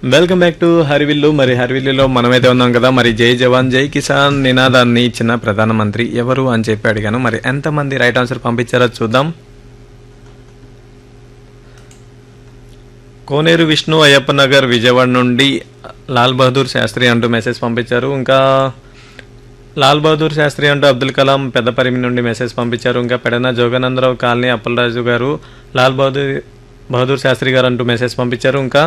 welcome back to హరివిల్లు మరి హరివిల్లులో మనమైతే ఉన్నాం కదా మరి జై జవాన్ జై కిసాన్ నినాదాన్ని ఇచ్చిన ప్రధానమంత్రి ఎవరు అని చెప్పి అడిగాను మరి ఎంతమంది రైట్ ఆన్సర్ పంపించారో చూద్దాం కోనేరు విష్ణు అయ్యప్ప నగర్ విజయవాడ నుండి లాల్ బహదూర్ శాస్త్రి అంటూ మెసేజ్ పంపించారు ఇంకా లాల్ బహదూర్ శాస్త్రి అంటూ అబ్దుల్ కలాం పెద్దపరిమి నుండి మెసేజ్ పంపించారు ఇంకా పెడన జోగానందరావు కాలనీ అప్పలరాజు గారు లాల్ బహదూర్ బహదూర్ శాస్త్రి గారు అంటూ మెసేజ్ పంపించారు ఇంకా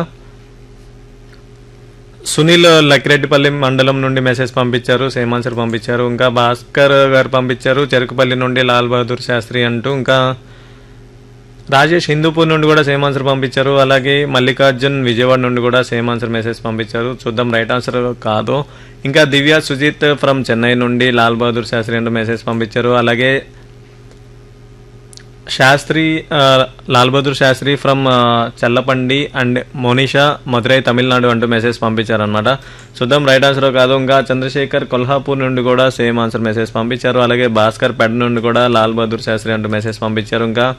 సునీల్ లక్కిరెడ్డిపల్లి మండలం నుండి మెసేజ్ పంపించారు సేమ్ ఆన్సర్ పంపించారు ఇంకా భాస్కర్ గారు పంపించారు చెరుకుపల్లి నుండి లాల్ బహదూర్ శాస్త్రి అంటూ ఇంకా రాజేష్ హిందూపూర్ నుండి కూడా సేమ్ ఆన్సర్ పంపించారు అలాగే మల్లికార్జున్ విజయవాడ నుండి కూడా సేమ్ ఆన్సర్ మెసేజ్ పంపించారు చూద్దాం రైట్ ఆన్సర్ కాదు ఇంకా దివ్య సుజిత్ ఫ్రమ్ చెన్నై నుండి లాల్ బహదూర్ శాస్త్రి అంటూ మెసేజ్ పంపించారు అలాగే శాస్త్రి ఆ, లాల్ బహదూర్ శాస్త్రి ఫ్రమ్ ఆ, చల్లపండి అండ్ మోనిషా మధురై తమిళనాడు అంటూ మెసేజ్ పంపించారనమాట చూద్దాం రైట్ ఆన్సర్ కాదు ఇంకా చంద్రశేఖర్ కొల్హాపూర్ నుండి కూడా సేమ్ ఆన్సర్ మెసేజ్ పంపించారు అలాగే భాస్కర్ పెడ్ నుండి కూడా లాల్ బహదూర్ శాస్త్రి అంటూ మెసేజ్ పంపించారు ఇంకా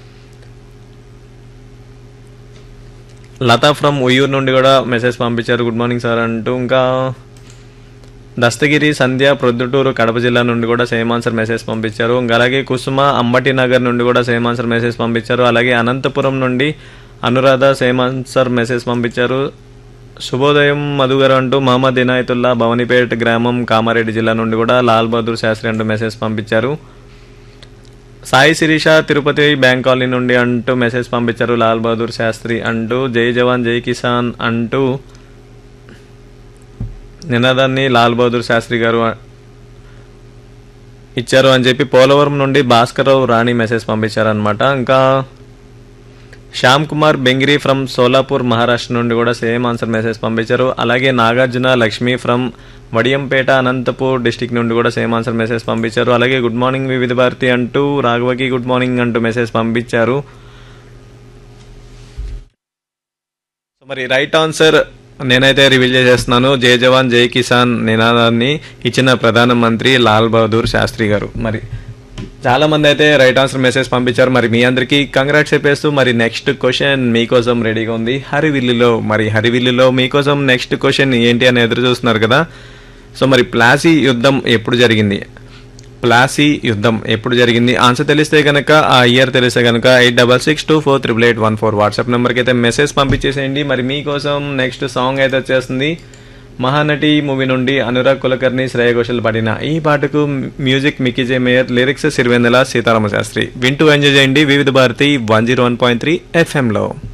లతా ఫ్రమ్ ఉయ్యూరు నుండి కూడా మెసేజ్ పంపించారు గుడ్ మార్నింగ్ సార్ అంటూ ఇంకా దస్తగిరి సంధ్య ప్రొద్దుటూరు కడప జిల్లా నుండి కూడా సేమ్ ఆన్సర్ మెసేజ్ పంపించారు ఇంకా అలాగే కుసుమ అంబటి నగర్ నుండి కూడా సేమ్ ఆన్సర్ మెసేజ్ పంపించారు అలాగే అనంతపురం నుండి అనురాధ సేమ్ ఆన్సర్ మెసేజ్ పంపించారు శుభోదయం మధు గారు అంటూ మహమ్మద్ ఇనాయతుల్లా భవనిపేట గ్రామం కామారెడ్డి జిల్లా నుండి కూడా లాల్ బహదూర్ శాస్త్రి అంటూ మెసేజ్ పంపించారు సాయి శిరీష తిరుపతి బ్యాంక్ కాలనీ నుండి అంటూ మెసేజ్ పంపించారు లాల్ బహదూర్ శాస్త్రి అంటూ జై జవాన్ జై కిసాన్ అంటూ నినాదాన్ని లాల్ బహదూర్ శాస్త్రి గారు ఇచ్చారు అని చెప్పి పోలవరం నుండి భాస్కరరావు రాణి మెసేజ్ పంపించారనమాట ఇంకా శ్యామ్ కుమార్ బెంగిరి ఫ్రమ్ సోలాపూర్ మహారాష్ట్ర నుండి కూడా సేమ్ ఆన్సర్ మెసేజ్ పంపించారు అలాగే నాగార్జున లక్ష్మి ఫ్రమ్ వడియంపేట అనంతపూర్ డిస్టిక్ నుండి కూడా సేమ్ ఆన్సర్ మెసేజ్ పంపించారు అలాగే గుడ్ మార్నింగ్ వివిధ భారతి అంటూ రాఘవకి గుడ్ మార్నింగ్ అంటూ మెసేజ్ పంపించారు సో మరి రైట్ ఆన్సర్ నేనైతే రివీల్ చేసేస్తున్నాను జై జవాన్ జై కిసాన్ నినాదాన్ని ఇచ్చిన ప్రధానమంత్రి లాల్ బహదూర్ శాస్త్రి గారు మరి చాలా మంది అయితే రైట్ ఆన్సర్ మెసేజ్ పంపించారు మరి మీ అందరికీ కంగ్రాట్స్ చెప్పేస్తూ మరి నెక్స్ట్ క్వశ్చన్ మీకోసం రెడీగా ఉంది హరివిల్లులో మరి హరివిల్లులో మీకోసం నెక్స్ట్ క్వశ్చన్ ఏంటి అని ఎదురు చూస్తున్నారు కదా సో మరి ప్లాసీ యుద్ధం ఎప్పుడు జరిగింది ప్లాసీ యుద్ధం ఎప్పుడు జరిగింది ఆన్సర్ తెలిస్తే కనుక ఆ ఇయర్ తెలిస్తే కనుక eight double six two four triple eight one four WhatsApp నెంబర్కి అయితే మెసేజ్ పంపించేసేయండి మరి మీకోసం నెక్స్ట్ సాంగ్ అయితే వచ్చేస్తుంది మహానటి మూవీ నుండి అనురాగ్ కులకర్ణి శ్రేయ ఘోషల్ పాడిన ఈ పాటకు music Mickey J Meyer lyrics Sirivennela Sitarama Sastry వింటూ ఎంజాయ్ చేయండి Vividh Bharati one zero one point three ఎఫ్ఎంలో